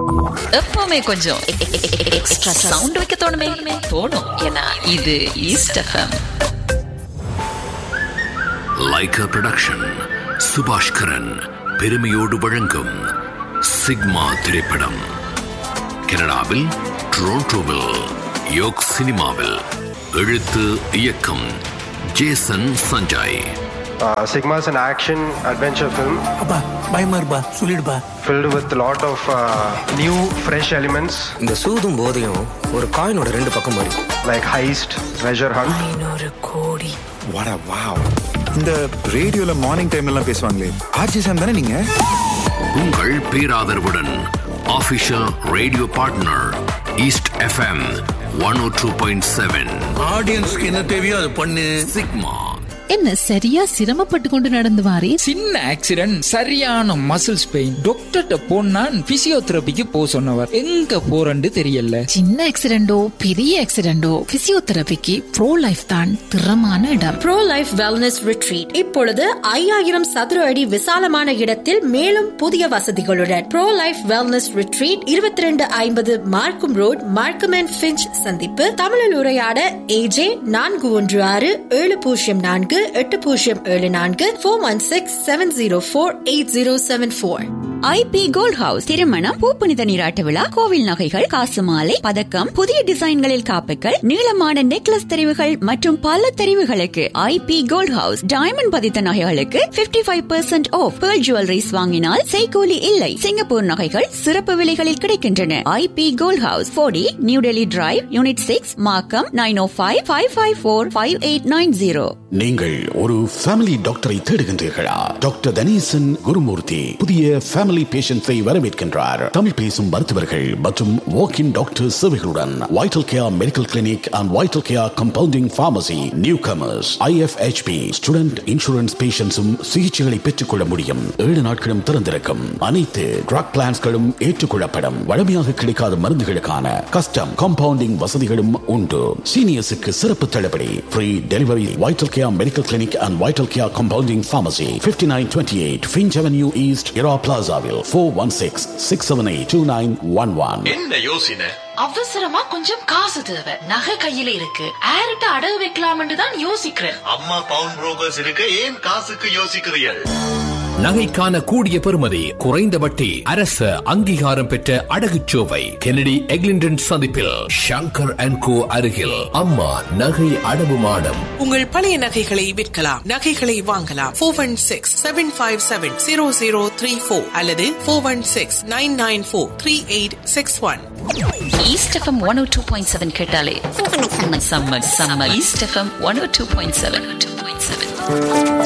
எப்பவுமே கொஞ்சம் extra sound வைக்க தோணுமே தோணும் ஏன்னா இது East FM Lyca production Subaskaran பெருமையோடு வழங்கும் சிக்மா திரைப்படம் கனடாவில் டொரண்டோவில் யோக் சினிமாவில் எழுத்து இயக்கம் Jason Sanjay Uh, Sigma is an action adventure film அப்பா பயமா இருப்பா சொல்லிடுப்பா filled with a lot of uh, new, fresh elements இந்த சூதும் போதையும் ஒரு காயினோட ரெண்டு பக்கம் மாதிரி like heist, treasure hunt. வாடா வாவ் இந்த ரேடியோல மார்னிங் டைம்ல எல்லாம் பேசுவாங்களே ஆர்ஜி சாம் தானே நீங்க உங்கள் பேராதரவுடன் official radio partner East FM one O two point seven ஆடியன்ஸ்க்கு என்ன தேவையோ அது பண்ணு சிக்மா என்ன சரியா சிரமப்பட்டு கொண்டு நடந்து வாரே சின்ன ஆக்சிடென்ட் சரியான மசில்ஸ் பெயின் டாக்டர்கிட்ட போனா பிசியோதெரபிக்கு போ சொன்னவர் எங்க போறன்னு தெரியல சின்ன ஆக்சிடென்டோ பெரிய ஆக்சிடென்டோ பிசியோதெரபிக்கு ப்ரோ லைஃப் தான் திறமான இடம் ப்ரோ லைஃப் வெல்னஸ் ரிட்ரீட் இப்பொழுது ஐயாயிரம் சதுர அடி விசாலமான இடத்தில் மேலும் புதிய வசதிகளுடன் ப்ரோ லைஃப் வெல்னஸ் ரிட்ரீட் இருபத்தி ரெண்டு ஐம்பது மார்க்கும் ரோட் மார்க்கம் அண்ட் ஃபிஞ்ச் சந்திப்பு தமிழில் உரையாட ஏஜே நான்கு ஒன்று ஆறு ஏழு பூஜ்ஜியம் நான்கு எட்டு பூஜ்ஜியம் ஏழு நான்கு four one six seven zero four eight zero seven four IP gold house திருமணம் பூப்புனித நீராட்டு விழா கோவில் நகைகள் காசு மாலை பதக்கம் புதிய டிசைன்களில் காப்புகள் நீளமான நெக்லஸ் தெரிவுகள் மற்றும் பல தெரிவுகளுக்கு ஐபி கோல்ட் ஹவுஸ் டைமண்ட் பதித்த நகைகளுக்கு 55% five percent off pearl jewelleries வாங்கினால் செய்கூலி இல்லை சிங்கப்பூர் நகைகள் சிறப்பு விலைகளில் கிடைக்கின்றன ஐபி கோல்ட் ஹவுஸ் போடி New Delhi drive unit six Markham nine O five five five four five eight nine zero நீங்கள் ஒரு ஃபேமிலி டாக்டரை தேடுகின்றீர்களா டாக்டர் தனீசன் குருமூர்த்தி புதிய ஃபேமிலி பேஷண்ட்ஸை வரவேற்கின்றார் தமிழ் பேசும் மருத்துவர்கள் மற்றும் வாக் இன் டாக்டர் சேவைகளுடன் vital care medical clinic and vital care compounding pharmacy newcomers IFHP student insurance பேஷன்ஸும் சிகிச்சைகளை பெற்றுக் கொள்ள முடியும் ஏழு நாட்களும் திறந்திருக்கும் அனைத்து ட்ரக் பிளான்ஸ்களும் ஏற்றுக்கொள்ளப்படும் வழமையாக கிடைக்காத மருந்துகளுக்கான கஸ்டம் கம்பவுண்டிங் வசதிகளும் உண்டு சீனியர்ஸுக்கு சிறப்பு தள்ளுபடி free delivery vital care medical clinic and vital care compounding pharmacy fifty nine twenty eight Finch avenue east இரா பிளாசாவில் four one six six seven eight two nine one one என்ன யோசனை அவசரமா கொஞ்சம் காசு தேவை நகை கையில இருக்கு ஆர்ட்ட அடகு வைக்கலாம்னு தான் யோசிக்கிறேன் அம்மா பவுன் புரோக்கர்ஸ் இருக்க ஏன் காசுக்கு யோசிக்கிறீர்கள் நகைக்கான கூடிய பெறுமதி குறைந்த வட்டி அரச அங்கீகாரம் பெற்ற அடகுச்சோவை கெனடி எக்லிண்டன் சந்திப்பில் ஷங்கர் அண்ட் கோ அருகில் அம்மா நகை அடவு மாடம் உங்கள் பழைய நகைகளை விற்கலாம் நகைகளை வாங்கலாம் four one six seven five seven zero zero three four அல்லது four one six nine nine four three eight six one East FM one O two point seven கேட்டாலே செம்ம செம்ம East FM one O two point seven two point seven